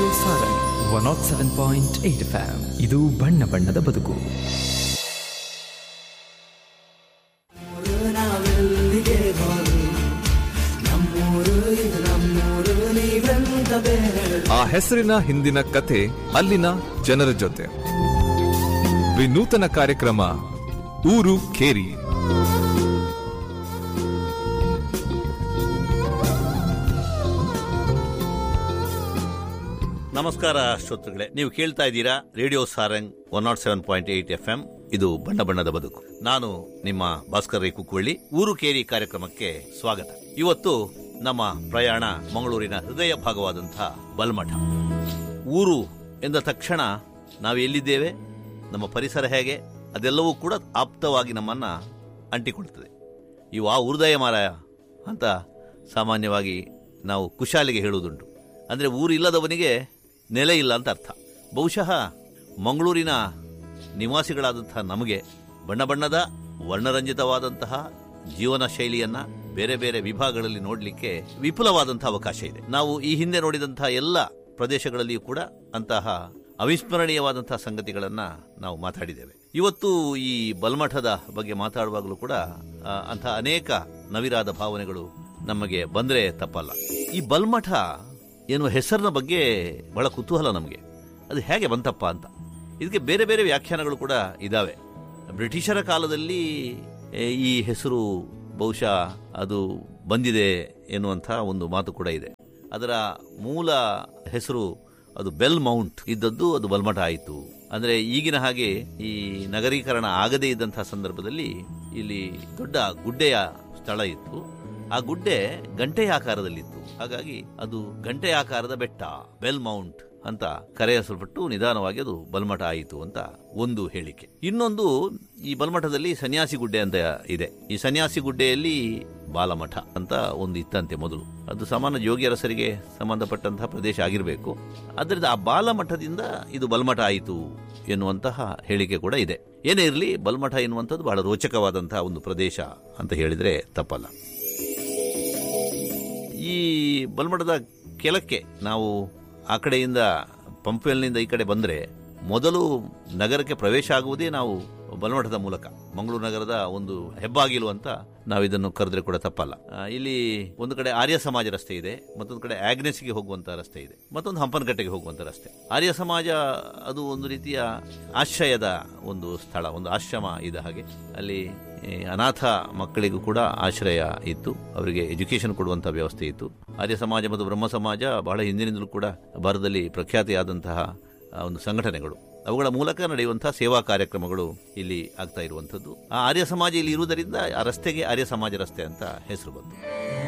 Sarang one not seven point eight FM ಇದು ಬಣ್ಣ ಬಣ್ಣದ ಬದುಕು ಆ ಹೆಸರಿನ ಹಿಂದಿನ ಕಥೆ ಅಲ್ಲಿನ ಜನರ ಜೊತೆ ವಿನೂತನ ಕಾರ್ಯಕ್ರಮ ಊರು ಕೇರಿ ನಮಸ್ಕಾರ ಶ್ರೋತೃಗಳೇ ನೀವು ಕೇಳ್ತಾ ಇದ್ದೀರಾ radio Sarang one not seven point eight F M ಇದು ಬಣ್ಣ ಬಣ್ಣದ ಬದುಕು ನಾನು ನಿಮ್ಮ ಭಾಸ್ಕರ್ ರೈ ಕುಕ್ಕುವಳ್ಳಿ ಊರು ಕೇರಿ ಕಾರ್ಯಕ್ರಮಕ್ಕೆ ಸ್ವಾಗತ ಇವತ್ತು ನಮ್ಮ ಪ್ರಯಾಣ ಮಂಗಳೂರಿನ ಹೃದಯ ಭಾಗವಾದಂತಹ ಬಲ್ಮಠ ಊರು ಎಂದ ತಕ್ಷಣ ನಾವು ಎಲ್ಲಿದ್ದೇವೆ ನಮ್ಮ ಪರಿಸರ ಹೇಗೆ ಅದೆಲ್ಲವೂ ಕೂಡ ಆಪ್ತವಾಗಿ ನಮ್ಮನ್ನ ಅಂಟಿಕೊಳ್ತದೆ ಇವು ಆ ಹೃದಯ ಮಾರಾಯ ಅಂತ ಸಾಮಾನ್ಯವಾಗಿ ನಾವು ಕುಶಾಲಿಗೆ ಹೇಳುವುದುಂಟು ಅಂದರೆ ಊರಿಲ್ಲದವನಿಗೆ ನೆಲೆ ಇಲ್ಲ ಅಂತ ಅರ್ಥ ಬಹುಶಃ ಮಂಗಳೂರಿನ ನಿವಾಸಿಗಳಾದಂತಹ ನಮಗೆ ಬಣ್ಣ ಬಣ್ಣದ ವರ್ಣರಂಜಿತವಾದಂತಹ ಜೀವನ ಶೈಲಿಯನ್ನ ಬೇರೆ ಬೇರೆ ವಿಭಾಗಗಳಲ್ಲಿ ನೋಡಲಿಕ್ಕೆ ವಿಪುಲವಾದಂತಹ ಅವಕಾಶ ಇದೆ ನಾವು ಈ ಹಿಂದೆ ನೋಡಿದಂತಹ ಎಲ್ಲ ಪ್ರದೇಶಗಳಲ್ಲಿಯೂ ಕೂಡ ಅಂತಹ ಅವಿಸ್ಮರಣೀಯವಾದಂತಹ ಸಂಗತಿಗಳನ್ನ ನಾವು ಮಾತಾಡಿದ್ದೇವೆ ಇವತ್ತು ಈ ಬಲ್ಮಠದ ಬಗ್ಗೆ ಮಾತಾಡುವಾಗಲೂ ಕೂಡ ಆ, ಅಂತಹ ಅನೇಕ ನವಿರಾದ ಭಾವನೆಗಳು ನಮಗೆ ಬಂದ್ರೆ ತಪ್ಪಲ್ಲ ಈ ಬಲ್ಮಠ ಎನ್ನುವ ಹೆಸರಿನ ಬಗ್ಗೆ ಬಹಳ ಕುತೂಹಲ ನಮಗೆ ಅದು ಹೇಗೆ ಬಂತಪ್ಪ ಅಂತ ಇದಕ್ಕೆ ಬೇರೆ ಬೇರೆ ವ್ಯಾಖ್ಯಾನಗಳು ಕೂಡ ಇದಾವೆ ಬ್ರಿಟಿಷರ ಕಾಲದಲ್ಲಿ ಎ, ಈ ಹೆಸರು ಬಹುಶಃ ಅದು ಬಂದಿದೆ ಎನ್ನುವಂಥ ಒಂದು ಮಾತು ಕೂಡ ಇದೆ ಅದರ ಮೂಲ ಹೆಸರು ಅದು ಬೆಲ್ ಮೌಂಟ್ ಇದ್ದದ್ದು ಅದು ಬಲ್ಮಠ ಆಯಿತು ಅಂದ್ರೆ ಈಗಿನ ಹಾಗೆ ಈ ನಗರೀಕರಣ ಆಗದೇ ಇದ್ದಂತಹ ಸಂದರ್ಭದಲ್ಲಿ ಇಲ್ಲಿ ದೊಡ್ಡ ಗುಡ್ಡೆಯ ಸ್ಥಳ ಇತ್ತು ಆ ಗುಡ್ಡೆ ಗಂಟೆಯ ಆಕಾರದಲ್ಲಿತ್ತು ಹಾಗಾಗಿ ಅದು ಗಂಟೆಯ ಆಕಾರದ ಬೆಟ್ಟ ಬೆಲ್ ಮೌಂಟ್ ಅಂತ ಕರೆಯಿಸಲ್ಪಟ್ಟು ನಿಧಾನವಾಗಿ ಅದು ಬಲ್ಮಠ ಆಯಿತು ಅಂತ ಒಂದು ಹೇಳಿಕೆ ಇನ್ನೊಂದು ಈ ಬಲ್ಮಠದಲ್ಲಿ ಸನ್ಯಾಸಿ ಗುಡ್ಡೆ ಅಂತ ಇದೆ ಈ ಸನ್ಯಾಸಿ ಗುಡ್ಡೆಯಲ್ಲಿ ಬಾಲಮಠ ಅಂತ ಒಂದು ಇತ್ತಂತೆ ಮೊದಲು ಅದು ಸಾಮಾನ್ಯ ಯೋಗಿಯರಸರಿಗೆ ಸಂಬಂಧಪಟ್ಟಂತಹ ಪ್ರದೇಶ ಆಗಿರಬೇಕು ಅದರಿಂದ ಆ ಬಾಲಮಠದಿಂದ ಇದು ಬಲ್ಮಠ ಆಯಿತು ಎನ್ನುವಂತಹ ಹೇಳಿಕೆ ಕೂಡ ಇದೆ ಏನೇ ಇರಲಿ ಬಲ್ಮಠ ಎನ್ನುವಂಥದ್ದು ಬಹಳ ರೋಚಕವಾದಂತಹ ಒಂದು ಪ್ರದೇಶ ಅಂತ ಹೇಳಿದ್ರೆ ತಪ್ಪಲ್ಲ ಈ ಬಲ್ಮಠದ ಕೆಳಕ್ಕೆ ನಾವು ಆ ಕಡೆಯಿಂದ ಪಂಪೆಲ್ನಿಂದ ಈ ಕಡೆ ಬಂದರೆ ಮೊದಲು ನಗರಕ್ಕೆ ಪ್ರವೇಶ ಆಗುವುದೇ ನಾವು ಬಲ್ಮಠದ ಮೂಲಕ ಮಂಗಳೂರು ನಗರದ ಒಂದು ಹೆಬ್ಬಾಗಿಲು ಅಂತ ನಾವು ಇದನ್ನು ಕರೆದ್ರೆ ಕೂಡ ತಪ್ಪಲ್ಲ ಆ, ಇಲ್ಲಿ ಒಂದು ಕಡೆ ಆರ್ಯ ಸಮಾಜ ರಸ್ತೆ ಇದೆ ಮತ್ತೊಂದು ಕಡೆ ಆಗ್ನೆಸ್ಗೆ ಹೋಗುವಂತ ರಸ್ತೆ ಇದೆ ಮತ್ತೊಂದು ಹಂಪನಕಟ್ಟೆಗೆ ಹೋಗುವಂತ ರಸ್ತೆ ಆರ್ಯ ಸಮಾಜ ಅದು ಒಂದು ರೀತಿಯ ಆಶ್ರಯದ ಒಂದು ಸ್ಥಳ ಒಂದು ಆಶ್ರಮ ಇದ್ದ ಹಾಗೆ ಅಲ್ಲಿ ಈ ಅನಾಥ ಮಕ್ಕಳಿಗೂ ಕೂಡ ಆಶ್ರಯ ಇತ್ತು ಅವರಿಗೆ ಎಜುಕೇಶನ್ ಕೊಡುವಂತಹ ವ್ಯವಸ್ಥೆ ಇತ್ತು ಆರ್ಯ ಸಮಾಜ ಮತ್ತು ಬ್ರಹ್ಮ ಸಮಾಜ ಬಹಳ ಹಿಂದಿನಿಂದಲೂ ಕೂಡ ಭಾರತದಲ್ಲಿ ಪ್ರಖ್ಯಾತಿಯಾದಂತಹ ಆ, ಒಂದು ಸಂಘಟನೆಗಳು ಅವುಗಳ ಮೂಲಕ ನಡೆಯುವಂತಹ ಸೇವಾ ಕಾರ್ಯಕ್ರಮಗಳು ಇಲ್ಲಿ ಆಗ್ತಾ ಇರುವಂಥದ್ದು ಆ ಆರ್ಯ ಸಮಾಜ ಇಲ್ಲಿ ಇರುವುದರಿಂದ ಆ ರಸ್ತೆಗೆ ಆರ್ಯ ಸಮಾಜ ರಸ್ತೆ ಅಂತ ಹೆಸರು ಬಂತು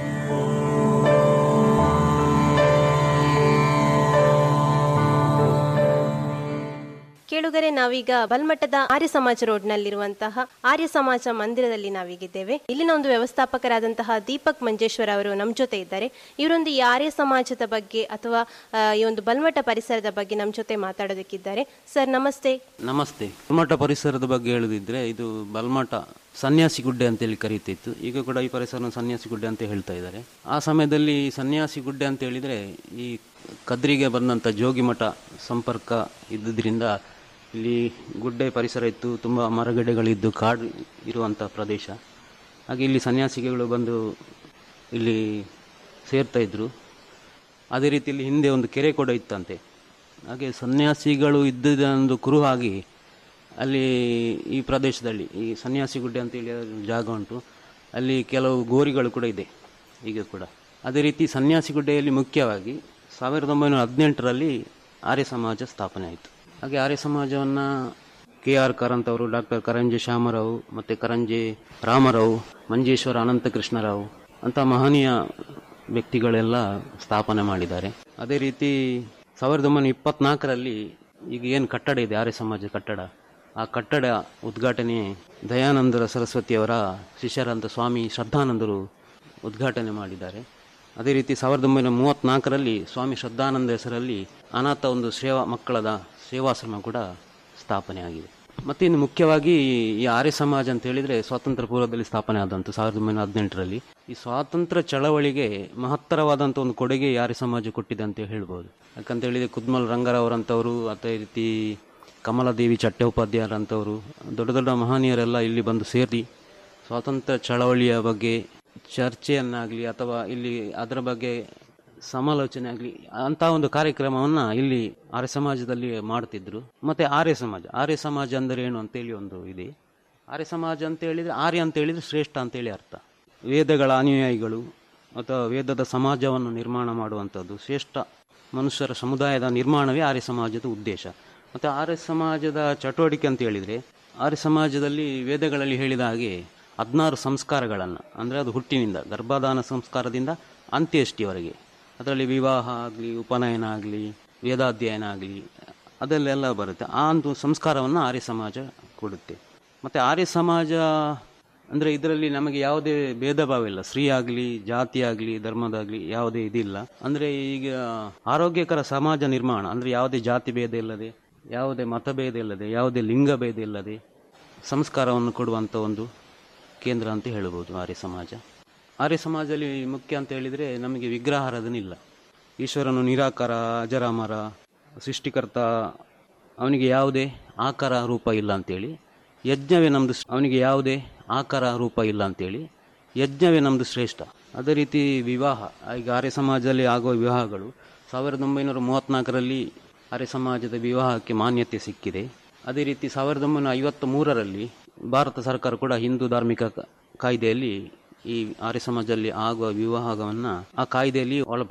ಕೇಳುಗರೆ ನಾವೀಗ ಬಲ್ಮಠದ ಆರ್ಯ ಸಮಾಜ ರೋಡ್ ನಲ್ಲಿರುವಂತಹ ಆರ್ಯ ಸಮಾಜ ಮಂದಿರದಲ್ಲಿ ನಾವೀಗಿದ್ದೇವೆ ಇಲ್ಲಿನ ಒಂದು ವ್ಯವಸ್ಥಾಪಕರಾದಂತಹ ದೀಪಕ್ ಮಂಜೇಶ್ವರ ಅವರು ನಮ್ಮ ಜೊತೆ ಇದ್ದಾರೆ ಇವರೊಂದು ಈ ಆರ್ಯ ಸಮಾಜದ ಬಗ್ಗೆ ಅಥವಾ ಆ, ಈ ಒಂದು ಬಲ್ಮಠ ಪರಿಸರದ ಬಗ್ಗೆ ನಮ್ಮ ಜೊತೆ ಮಾತಾಡೋದಕ್ಕಿದ್ದಾರೆ ಸರ್ ನಮಸ್ತೆ ನಮಸ್ತೆ ಬಲ್ಮಠ ಪರಿಸರದ ಬಗ್ಗೆ ಹೇಳುದಿದ್ರೆ ಇದು ಬಲ್ಮಠ ಸನ್ಯಾಸಿ ಗುಡ್ಡೆ ಅಂತೇಳಿ ಕರೀತಿತ್ತು ಈಗ ಕೂಡ ಈ ಪರಿಸರ ಸನ್ಯಾಸಿ ಗುಡ್ಡೆ ಅಂತ ಹೇಳ್ತಾ ಇದ್ದಾರೆ ಆ ಸಮಯದಲ್ಲಿ ಸನ್ಯಾಸಿ ಗುಡ್ಡೆ ಅಂತ ಹೇಳಿದ್ರೆ ಈ ಕದ್ರಿಗೆ ಬಂದಂಥ ಜೋಗಿಮಠ ಸಂಪರ್ಕ ಇದ್ದುದರಿಂದ ಇಲ್ಲಿ ಗುಡ್ಡೆ ಪರಿಸರ ಇತ್ತು ತುಂಬ ಮರಗಿಡಗಳಿದ್ದು ಕಾಡು ಇರುವಂಥ ಪ್ರದೇಶ ಹಾಗೆ ಇಲ್ಲಿ ಸನ್ಯಾಸಿಗಳು ಬಂದು ಇಲ್ಲಿ ಸೇರ್ತಾ ಇದ್ರು ಅದೇ ರೀತಿಯಲ್ಲಿ ಹಿಂದೆ ಒಂದು ಕೆರೆ ಕೂಡ ಇತ್ತಂತೆ ಹಾಗೆ ಸನ್ಯಾಸಿಗಳು ಇದ್ದುದೊಂದು ಕುರುಹಾಗಿ ಅಲ್ಲಿ ಈ ಪ್ರದೇಶದಲ್ಲಿ ಈ ಸನ್ಯಾಸಿ ಗುಡ್ಡೆ ಅಂತೇಳಿ ಒಂದು ಜಾಗ ಉಂಟು ಅಲ್ಲಿ ಕೆಲವು ಗೋರಿಗಳು ಕೂಡ ಇದೆ ಈಗ ಕೂಡ ಅದೇ ರೀತಿ ಸನ್ಯಾಸಿ ಗುಡ್ಡೆಯಲ್ಲಿ ಮುಖ್ಯವಾಗಿ ಸಾವಿರದ ಒಂಬೈನೂರ ಹದಿನೆಂಟರಲ್ಲಿ ಆರ್ಯ ಸಮಾಜ ಸ್ಥಾಪನೆ ಆಯಿತು ಹಾಗೆ ಆರ್ಯ ಸಮಾಜವನ್ನು ಕೆ ಆರ್ ಕಾರಂತ್ ಅವರು ಡಾಕ್ಟರ್ ಕರಂಜೆ ಶ್ಯಾಮರಾವ್ ಮತ್ತು ಕರಂಜೆ ರಾಮರಾವ್ ಮಂಜೇಶ್ವರ ಅನಂತಕೃಷ್ಣರಾವ್ ಅಂತ ಮಹನೀಯ ವ್ಯಕ್ತಿಗಳೆಲ್ಲ ಸ್ಥಾಪನೆ ಮಾಡಿದ್ದಾರೆ ಅದೇ ರೀತಿ ಸಾವಿರದ ಒಂಬೈನೂರ ಇಪ್ಪತ್ನಾಲ್ಕರಲ್ಲಿ ಈಗ ಏನು ಕಟ್ಟಡ ಇದೆ ಆರ್ಯ ಸಮಾಜ ಕಟ್ಟಡ ಆ ಕಟ್ಟಡ ಉದ್ಘಾಟನೆ ದಯಾನಂದರ ಸರಸ್ವತಿಯವರ ಶಿಷ್ಯರಂತ ಸ್ವಾಮಿ ಶ್ರದ್ಧಾನಂದರು ಉದ್ಘಾಟನೆ ಮಾಡಿದ್ದಾರೆ ಅದೇ ರೀತಿ ಸಾವಿರದ ಒಂಬೈನೂರ ಮೂವತ್ತ್ನಾಲ್ಕರಲ್ಲಿ ಸ್ವಾಮಿ ಶ್ರದ್ಧಾನಂದ ಹೆಸರಲ್ಲಿ ಅನಾಥ ಒಂದು ಸೇವಾ ಮಕ್ಕಳದ ಸೇವಾಶ್ರಮ ಕೂಡ ಸ್ಥಾಪನೆ ಆಗಿದೆ ಮತ್ತೆ ಇನ್ನು ಮುಖ್ಯವಾಗಿ ಈ ಆರ್ಯ ಸಮಾಜ ಅಂತ ಹೇಳಿದ್ರೆ ಸ್ವಾತಂತ್ರ್ಯ ಪೂರ್ವದಲ್ಲಿ ಸ್ಥಾಪನೆ ಆದಂತು ಸಾವಿರದ ಒಂಬೈನೂರ ಹದಿನೆಂಟರಲ್ಲಿ ಈ ಸ್ವಾತಂತ್ರ್ಯ ಚಳವಳಿಗೆ ಮಹತ್ತರವಾದಂಥ ಒಂದು ಕೊಡುಗೆ ಈ ಆರ್ಯ ಸಮಾಜ ಕೊಟ್ಟಿದೆ ಅಂತ ಹೇಳ್ಬೋದು ಯಾಕಂತ ಹೇಳಿದ್ರೆ ಕುದ್ಮಲ್ ರಂಗರವರಂಥವರು ಅದೇ ರೀತಿ ಕಮಲಾದೇವಿ ಚಟ್ಟೋಪಾಧ್ಯಾಯರಂಥವರು ದೊಡ್ಡ ದೊಡ್ಡ ಮಹನೀಯರೆಲ್ಲ ಇಲ್ಲಿ ಬಂದು ಸೇರಿ ಸ್ವಾತಂತ್ರ್ಯ ಚಳವಳಿಯ ಬಗ್ಗೆ ಚರ್ಚೆಯನ್ನಾಗಲಿ ಅಥವಾ ಇಲ್ಲಿ ಅದರ ಬಗ್ಗೆ ಸಮಾಲೋಚನೆ ಆಗಲಿ ಅಂತ ಒಂದು ಕಾರ್ಯಕ್ರಮವನ್ನು ಇಲ್ಲಿ ಆರ್ಯ ಸಮಾಜದಲ್ಲಿ ಮಾಡ್ತಿದ್ರು ಮತ್ತೆ ಆರ್ಯ ಸಮಾಜ ಆರ್ಯ ಸಮಾಜ ಅಂದರೆ ಏನು ಅಂತೇಳಿ ಒಂದು ಇದೆ ಆರ್ಯ ಸಮಾಜ ಅಂತ ಹೇಳಿದ್ರೆ ಆರ್ಯ ಅಂತ ಹೇಳಿದ್ರೆ ಶ್ರೇಷ್ಠ ಅಂತೇಳಿ ಅರ್ಥ ವೇದಗಳ ಅನುಯಾಯಿಗಳು ಅಥವಾ ವೇದದ ಸಮಾಜವನ್ನು ನಿರ್ಮಾಣ ಮಾಡುವಂಥದ್ದು ಶ್ರೇಷ್ಠ ಮನುಷ್ಯರ ಸಮುದಾಯದ ನಿರ್ಮಾಣವೇ ಆರ್ಯ ಸಮಾಜದ ಉದ್ದೇಶ ಮತ್ತು ಆರ್ಯ ಸಮಾಜದ ಚಟುವಟಿಕೆ ಅಂತ ಹೇಳಿದರೆ ಆರ್ಯ ಸಮಾಜದಲ್ಲಿ ವೇದಗಳಲ್ಲಿ ಹೇಳಿದ ಹಾಗೆ ಹದಿನಾರು ಸಂಸ್ಕಾರಗಳನ್ನು ಅಂದರೆ ಅದು ಹುಟ್ಟಿನಿಂದ ಗರ್ಭಧಾನ ಸಂಸ್ಕಾರದಿಂದ ಅಂತ್ಯಷ್ಟಿವರೆಗೆ ಅದರಲ್ಲಿ ವಿವಾಹ ಆಗಲಿ ಉಪನಯನ ಆಗಲಿ ವೇದಾಧ್ಯಯನ ಆಗಲಿ ಅದಲ್ಲೆಲ್ಲ ಬರುತ್ತೆ ಆ ಒಂದು ಸಂಸ್ಕಾರವನ್ನು ಆರ್ಯ ಸಮಾಜ ಕೊಡುತ್ತೆ ಮತ್ತು ಆರ್ಯ ಸಮಾಜ ಅಂದರೆ ಇದರಲ್ಲಿ ನಮಗೆ ಯಾವುದೇ ಭೇದ ಭಾವ ಇಲ್ಲ ಸ್ತ್ರೀ ಆಗಲಿ ಜಾತಿ ಆಗಲಿ ಧರ್ಮದಾಗಲಿ ಯಾವುದೇ ಇದಿಲ್ಲ ಅಂದರೆ ಈಗ ಆರೋಗ್ಯಕರ ಸಮಾಜ ನಿರ್ಮಾಣ ಅಂದರೆ ಯಾವುದೇ ಜಾತಿ ಭೇದ ಇಲ್ಲದೆ ಯಾವುದೇ ಮತಭೇದ ಇಲ್ಲದೆ ಯಾವುದೇ ಲಿಂಗ ಭೇದ ಇಲ್ಲದೆ ಸಂಸ್ಕಾರವನ್ನು ಕೊಡುವಂಥ ಒಂದು ಕೇಂದ್ರ ಅಂತ ಹೇಳ್ಬೋದು ಆರ್ಯ ಸಮಾಜ ಆರ್ಯ ಸಮಾಜದಲ್ಲಿ ಮುಖ್ಯ ಅಂತ ಹೇಳಿದರೆ ನಮಗೆ ವಿಗ್ರಹಾರಾಧನೆ ಇಲ್ಲ ಈಶ್ವರನು ನಿರಾಕಾರ ಅಜರಾಮರ ಸೃಷ್ಟಿಕರ್ತ ಅವನಿಗೆ ಯಾವುದೇ ಆಕಾರ ರೂಪ ಇಲ್ಲ ಅಂತೇಳಿ ಯಜ್ಞವೇ ನಮ್ಮದು ಅವನಿಗೆ ಯಾವುದೇ ಆಕಾರ ರೂಪ ಇಲ್ಲ ಅಂತೇಳಿ ಯಜ್ಞವೇ ನಮ್ಮದು ಶ್ರೇಷ್ಠ ಅದೇ ರೀತಿ ವಿವಾಹ ಈಗ ಆರ್ಯ ಸಮಾಜದಲ್ಲಿ ಆಗುವ ವಿವಾಹಗಳು ಸಾವಿರದ ಒಂಬೈನೂರ ಮೂವತ್ತ್ನಾಲ್ಕರಲ್ಲಿ ಆರ್ಯ ಸಮಾಜದ ವಿವಾಹಕ್ಕೆ ಮಾನ್ಯತೆ ಸಿಕ್ಕಿದೆ ಅದೇ ರೀತಿ ಸಾವಿರದ ಒಂಬೈನೂರ ಐವತ್ತ ಮೂರರಲ್ಲಿ ಭಾರತ ಸರ್ಕಾರ ಕೂಡ ಹಿಂದೂ ಧಾರ್ಮಿಕ ಕ- ಕಾಯ್ದೆಯಲ್ಲಿ ಈ ಆರ್ಯ ಸಮಾಜದಲ್ಲಿ ಆಗುವ ವಿವಾಹವನ್ನು ಆ ಕಾಯ್ದೆಯಲ್ಲಿ ಒಳ